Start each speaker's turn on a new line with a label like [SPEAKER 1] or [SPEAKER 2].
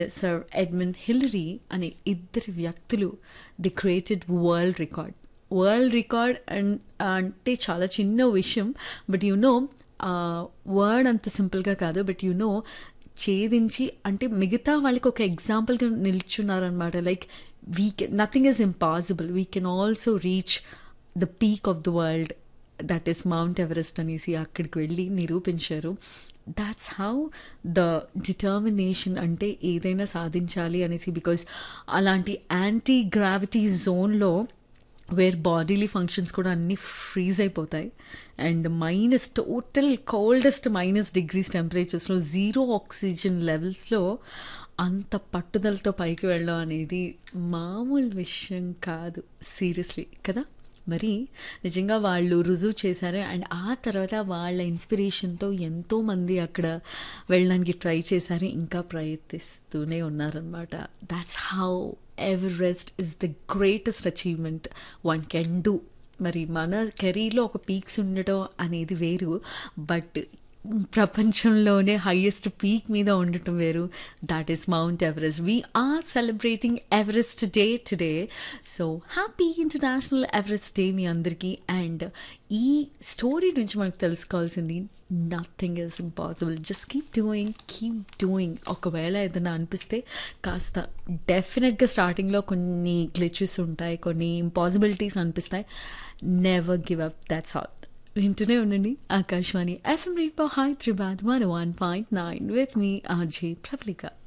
[SPEAKER 1] sir Edmund Hillary అనే ఇద్దరు వ్యక్తులు the created world record world record and అంటే చాలా చిన్న విషయం బట్ యు నో వర్డ్ అంత సింపుల్గా కాదు బట్ యు నో ఛేదించి అంటే మిగతా వాళ్ళకి ఒక ఎగ్జాంపుల్గా నిల్చున్నారనమాట like we can nothing is impossible we can also reach the peak of the world that is Mount Everest అనేసి అక్కడికి వెళ్ళి నిరూపించారు దాట్స్ హౌ ద డిటర్మినేషన్ అంటే ఏదైనా సాధించాలి అనేసి బికాజ్ అలాంటి యాంటీ గ్రావిటీ జోన్లో వేర్ బాడీలీ ఫంక్షన్స్ కూడా అన్నీ ఫ్రీజ్ అయిపోతాయి and minus total coldest minus degrees టెంపరేచర్స్లో జీరో ఆక్సిజన్ లెవెల్స్లో అంత పట్టుదలతో పైకి వెళ్ళడం అనేది మామూలు విషయం కాదు సీరియస్లీ కదా మరి నిజంగా వాళ్ళు రుజువు చేశారు అండ్ ఆ తర్వాత వాళ్ళ ఇన్స్పిరేషన్తో ఎంతోమంది అక్కడ వెళ్ళడానికి ట్రై చేశారు ఇంకా ప్రయత్నిస్తూనే ఉన్నారనమాట that's how Everest is the greatest achievement one can do మరి మన కెరీర్లో ఒక పీక్స్ ఉండటం అనేది వేరు బట్ ప్రపంచంలోనే హైయెస్ట్ పీక్ మీద ఉండటం వేరు that is Mount Everest we are celebrating Everest day today so happy international Everest day మీ అందరికీ అండ్ ఈ స్టోరీ నుంచి మనకు తెలుసుకోవాల్సింది nothing is impossible just keep doing keep doing ఒకవేళ ఏదైనా అనిపిస్తే కాస్త డెఫినెట్గా స్టార్టింగ్లో కొన్ని గ్లిచెస్ ఉంటాయి కొన్ని ఇంపాసిబిలిటీస్ అనిపిస్తాయి never give up that's all వింటూనే ఉండండి ఆకాశవాణి ఎఫ్ఎం రేపో Hyderabad one one point nine with me RJ Prabalika